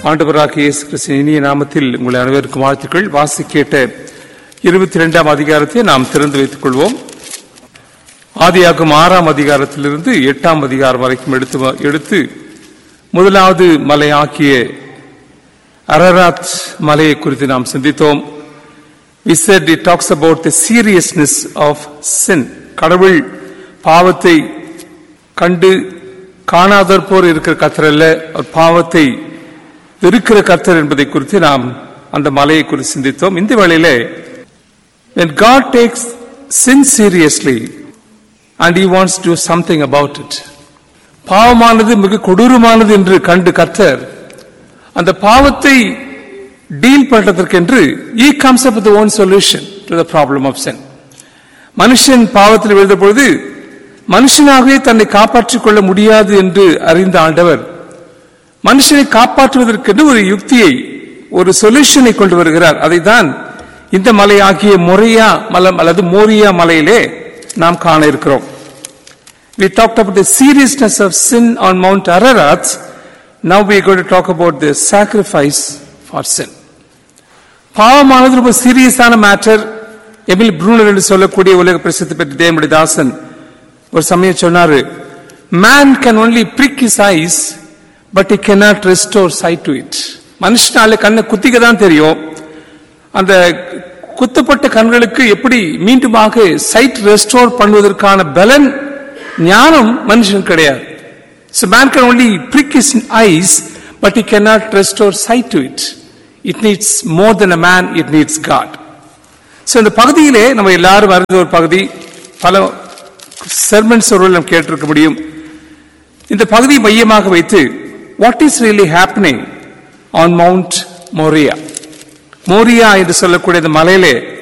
ஆண்டவராக இயேசு கிறிஸ்துவின் இனிய நாமத்தில் உங்களை அனைவருக்கும் வாழ்த்துக்கள் வாசி கேட்ட இருபத்தி இரண்டாம் அதிகாரத்தை நாம் திறந்து வைத்துக் கொள்வோம் ஆதியாகும் ஆறாம் அதிகாரத்திலிருந்து எட்டாம் அதிகாரம் வரைக்கும் எடுத்து வ- எடுத்து முதலாவது மலையாக்கிய அரராத் மலையை குறித்து நாம் சிந்தித்தோம் We said it talks about the seriousness of sin. கடவுள் பாவத்தை கண்டு காணாதோர் போர் இருக்கிற கத்தர் அல்ல அவர் பாவத்தை வெறுக்கிற கத்தர் என்பதை குறித்து நாம் அந்த மலையை குறித்து சிந்தித்தோம் இந்த வேளையிலே when God takes sin seriously and he wants to do something about it பாவமானது மிக கொடூரமானது என்று கண்டு கர்த்தர் அந்த பாவத்தை டீல் பண்றதற்கென்று he comes up with own solution to the problem of sin மனுஷன் பாவத்தில் விழுந்த பொழுது மனுஷனாகவே தன்னை காப்பாற்றிக் கொள்ள முடியாது என்று அறிந்த ஆண்டவர் மனுஷனை காப்பாற்றுவதற்கென்று ஒரு யுக்தியை ஒரு சொல்யூஷனை கொண்டு வருகிறார் அதைத்தான் இந்த மலை ஆகிய மொரியா மலம் அல்லது மோரியா மலையிலே நாம் காண இருக்கிறோம் We talked about the seriousness of sin on Mount Ararat. Now we are going to talk about the sacrifice for sin. பாவமானது ரொம்ப சீரியஸான மேட்டர் எமில் ப்ரூனர் என்று சொல்லக்கூடிய உலக பிரசித்தி பெற்ற தேவனுடைய தாசன் ஒரு சமயம் சொன்னாரு man can only break his eyes but he cannot restore sight to it மனுஷனால கண்ணை குத்திக்க தான் தெரியும் அந்த குத்தப்பட்ட கண்களுக்கு எப்படி மீண்டுமாக சைட் ரெஸ்டோர் பண்ணுவதற்கான பலன் ஞானம் மனுஷன் கிடையாது So man can only prick his eyes, but he cannot restore sight to it. It needs more than a man, it needs God. So இந்த பகுதியிலே நம்ம எல்லாரும் அறிந்த ஒரு பகுதி பல செர்மன்ஸ் ஒரு நாம் கேட்டிருக்க முடியும் இந்த பகுதியை மையமாக வைத்து what is really happening on Mount Moriah Moriah என்று சொல்லக்கூடிய இந்த மலையிலே